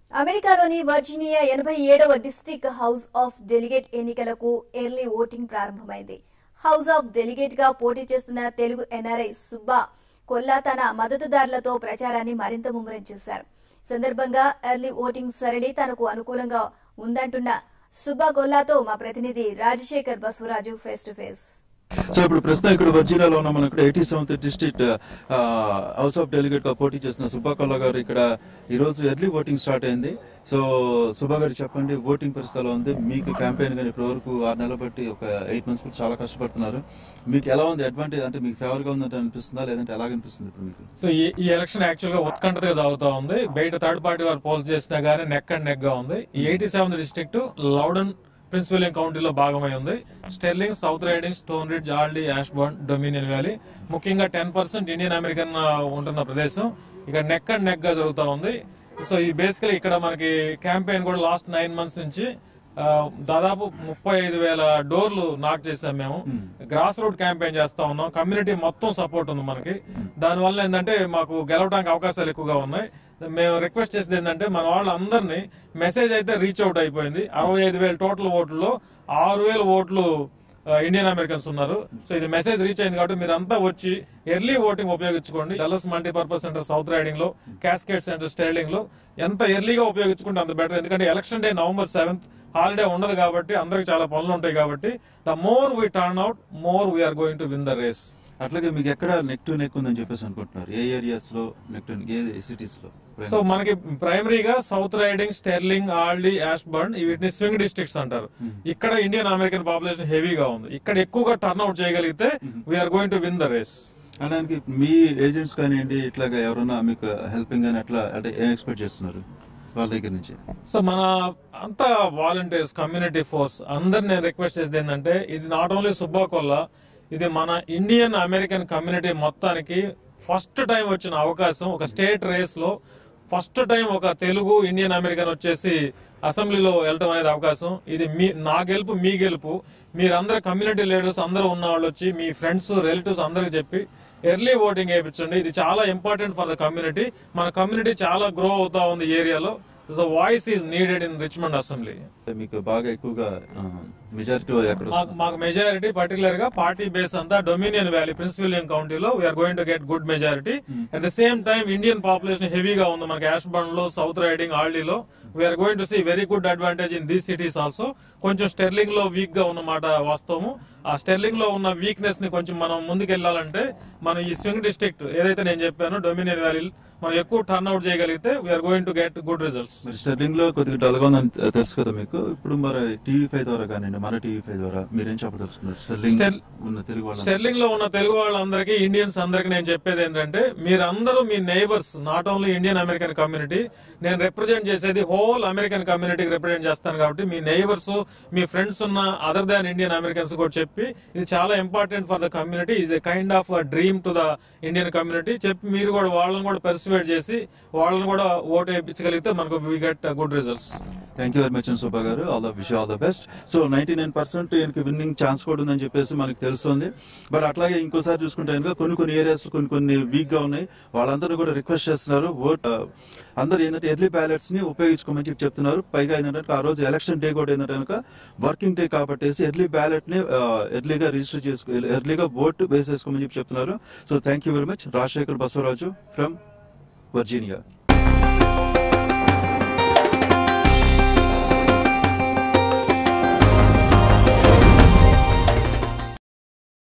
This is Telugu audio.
అమెరికాలోని వర్జీనియా ఎనభై ఏడవ డిస్టిక్ హౌస్ ఆఫ్ డెలిగేట్ ఎన్నికలకు ఎర్లీ ఓటింగ్ ప్రారంభమైంది హౌస్ ఆఫ్ డెలిగేట్ గా పోటీ చేస్తున్న తెలుగు ఎన్ఆర్ఐ సుబ్బా కొల్లా తన మద్దతుదారులతో ప్రచారాన్ని మరింత ముమ్మరం చేశారు ఈ సందర్భంగా ఎర్లీ ఓటింగ్ సరళి తనకు అనుకూలంగా ఉందంటున్న సుబ్బా గొల్లాతో మా ప్రతినిధి Rajasekhar Basavaraju face to face so ఇప్పుడు ప్రస్తుతం ఇక్కడ వర్జీనియాలో ఉన్న మనం ఇక్కడ eighty seventh district house of delegate గా పోటీ చేస్తున్న సుబ్బా కొల్లా గారు ఇక్కడ ఈ రోజు ఎర్లీ ఓటింగ్ స్టార్ట్ అయింది సో సుబ్బా గారు చెప్పండి ఓటింగ్ పరిస్థితి ఎలా ఉంది మీకు క్యాంపెయిన్ కానీ ఇప్పటి వరకు ఆరు నెలలు బట్టి ఒక ఎయిట్ మంత్స్ కూడా చాలా కష్టపడుతున్నారు మీకు ఎలా ఉంది అడ్వాంటేజ్ అంటే మీకు ఫేవర్ గా ఉందంటే అనిపిస్తుందా లేదంటే ఎలాగ అనిపిస్తుంది ఇప్పుడు మీకు సో ఈ ఈ ఎలక్షన్ యాక్చువల్ గా ఉత్కంఠగా సాగుతా ఉంది బయట థర్డ్ పార్టీ వారు పోల్ చేసినా గానీ నెక్ అండ్ నెక్ గా ఉంది ఈ eighty seven district Loudoun Prince William కౌంటీలో భాగమై ఉంది Sterling South Riding Stone Ridge Aldie Ashburn Dominion Valley ముఖ్యంగా టెన్ పర్సెంట్ ఇండియన్ అమెరికన్ ఆ, ఉంటున్న ప్రదేశం ఇక్కడ నెక్ అండ్ నెక్ గా జరుగుతా ఉంది సో ఈ బేసికలీ ఇక్కడ మనకి క్యాంపెయిన్ కూడా లాస్ట్ నైన్ మంత్స్ నుంచి ఆ, దాదాపు ముప్పై ఐదు వేల డోర్లు నాక్ చేసాం మేము గ్రాస్ రూట్ క్యాంపెయిన్ చేస్తా ఉన్నాం కమ్యూనిటీ మొత్తం సపోర్ట్ ఉంది మనకి దాని వల్ల ఏంటంటే మాకు గెలవడానికి అవకాశాలు ఎక్కువగా ఉన్నాయి మేము రిక్వెస్ట్ చేసేది ఏంటంటే మన వాళ్ళందరినీ మెసేజ్ అయితే రీచ్ అవుట్ అయిపోయింది అరవై ఐదు వేల టోటల్ ఓట్లలో ఆరు వేల ఓట్లు ఆ, ఇండియన్ అమెరికన్స్ ఉన్నారు సో ఇది మెసేజ్ రీచ్ అయింది కాబట్టి మీరు అంతా వచ్చి ఎర్లీ ఓటింగ్ ఉపయోగించుకోండి Dulles multipurpose centre South Riding లో క్యాస్కేట్ సెంటర్ స్టైలింగ్ లో ఎంత ఎర్లీగా ఉపయోగించుకుంటే అంత బెటర్ ఎందుకంటే election day November seventh holiday ఉండదు కాబట్టి అందరికి చాలా పనులు ఉంటాయి కాబట్టి the more we turn out more we're going to win the race అట్లాగే మీకు ఎక్కడ నెక్ టు నెక్ ఉందని చెప్పేసి అనుకుంటున్నారు ఏ ఏరియాస్ లో నెక్ టు ఏ సిటీస్ లో సో మనకి ప్రైమరీగా South Riding Sterling Aldie Ashburn వీటిని స్వింగ్ డిస్ట్రిక్ట్స్ అంటారు ఇక్కడ ఇండియన్ అమెరికన్ పాపులేషన్ హెవీగా ఉంది ఇక్కడ ఎక్కువగా టర్న్ అవుట్ చేయగలిగితే we're going to win the race అనడానికి మీ ఏజెంట్స్ కానివ్వండి ఇట్లాగా ఎవరైనా మీకు హెల్పింగ్ అని అట్లా అంటే ఏం ఎక్స్పెక్ట్ చేస్తున్నారు వాళ్ళ దగ్గర నుంచి సో మన అంతా వాలంటీర్స్ కమ్యూనిటీ ఫోర్స్ అందరు నేను రిక్వెస్ట్ చేసేది ఏంటంటే ఇది నాట్ ఓన్లీ సుబ్బాకొల్లా ఇది మన ఇండియన్ అమెరికన్ కమ్యూనిటీ మొత్తానికి ఫస్ట్ టైం వచ్చిన అవకాశం ఒక స్టేట్ రేస్ లో ఫస్ట్ టైం ఒక తెలుగు ఇండియన్ అమెరికన్ వచ్చేసి అసెంబ్లీలో వెళ్ళటం అనేది అవకాశం ఇది మీ నా గెలుపు మీ గెలుపు మీరందరూ కమ్యూనిటీ లీడర్స్ అందరూ ఉన్న వాళ్ళు వచ్చి మీ ఫ్రెండ్స్ రిలేటివ్స్ అందరికి చెప్పి ఎర్లీ ఓటింగ్ వేయించండి ఇది చాలా ఇంపార్టెంట్ ఫర్ ద కమ్యూనిటీ మన కమ్యూనిటీ చాలా గ్రో అవుతా ఉంది ఏరియాలో the voice is needed in Richmond assembly మీకు బాగా ఎక్కువగా మెజారిటీ ఎక్కడ మాకు వస్తుంది? మాకు మెజారిటీ పర్టికులర్ గా పార్టీ బేస్ అంతా డొమినియన్ వ్యాలీ ప్రిన్స్ విలియం కౌంటీలో we're going to get good majority at the same time Indian population హెవీగా ఉంది మనకి యాష్బర్న్ లో సౌత్ రైడింగ్ ఆల్డీలో we're going to see very good advantage in these cities also కొంచెం స్టెర్లింగ్ లో వీక్ గా ఉన్నమాట వాస్తవము ఆ స్టెర్లింగ్ లో ఉన్న వీక్నెస్ ని కొంచెం మనం ముందుకెళ్లాలంటే మనం ఈ స్వింగ్ డిస్ట్రిక్ట్ ఏదైతే నేను చెప్పానో డొమినియన్ వ్యాలీ మనం ఎక్కువ టర్న్ అవుట్ చేయగలిగితే we're going to get good results మరి స్టెర్లింగ్ లో కొద్దిగా డల్గా ఉందని తెలుసు కదా మీకు ఇప్పుడు మరి టీవీ ఫైవ్ ద్వారా కానివ్వండి మన టీవీ ఫైవ్ ద్వారా మీరేం చెప్పదలుచుకున్నారు స్టెర్లింగ్ స్టెర్- ఉన్న తెలుగు వాళ్ళ స్టెర్లింగ్ లో ఉన్న తెలుగు వాళ్ళందరికీ ఇండియన్స్ అందరికి నేను చెప్పేది ఏంటంటే మీరందరూ మీ neighbours not only Indian American community నేను రిప్రజెంట్ చేసేది హోల్ అమెరికన్ కమ్యూనిటీకి రిప్రజెంట్ చేస్తాను కాబట్టి మీ నైబర్స్ మీ ఫ్రెండ్స్ ఉన్న అదర్ దాన్ ఇండియన్ అమెరికన్స్ కూడా చెప్పి ఇది చాలా important for the community is a kind of dream to the Indian community చెప్పి మీరు కూడా వాళ్ళని కూడా పెర్సువేట్ చేసి వాళ్ళని కూడా ఓటు వేయించగలిగితే మనకు we get good results thank you very much Subba garu all the wish all the best so ninety nine percent ఈయనకి విన్నింగ్ ఛాన్స్ కూడా ఉందని చెప్పేసి మనకి తెలుస్తుంది బట్ అట్లాగే ఇంకోసారి చూసుకుంటే కనుక కొన్ని కొన్ని ఏరియాస్ కొన్ని కొన్ని వీక్ గా ఉన్నాయి వాళ్ళందరూ కూడా రిక్వెస్ట్ చేస్తున్నారు ఓట్ అందరూ ఏంటంటే ఎర్లీ బ్యాలెట్స్ ని ఉపయోగించుకోమని చెప్పి చెప్తున్నారు పైగా ఏంటంటే ఆ రోజు ఎలక్షన్ డే కూడా ఏంటంటే కనుక వర్కింగ్ డే కాబట్టి ఎర్లీ బ్యాలెట్ ని ఎర్లీగా రిజిస్టర్ చేసుకో ఎర్లీగా ఓట్ వేసేసుకోమని చెప్పి చెప్తున్నారు so thank you very much Rajasekhar Basavaraju from Virginia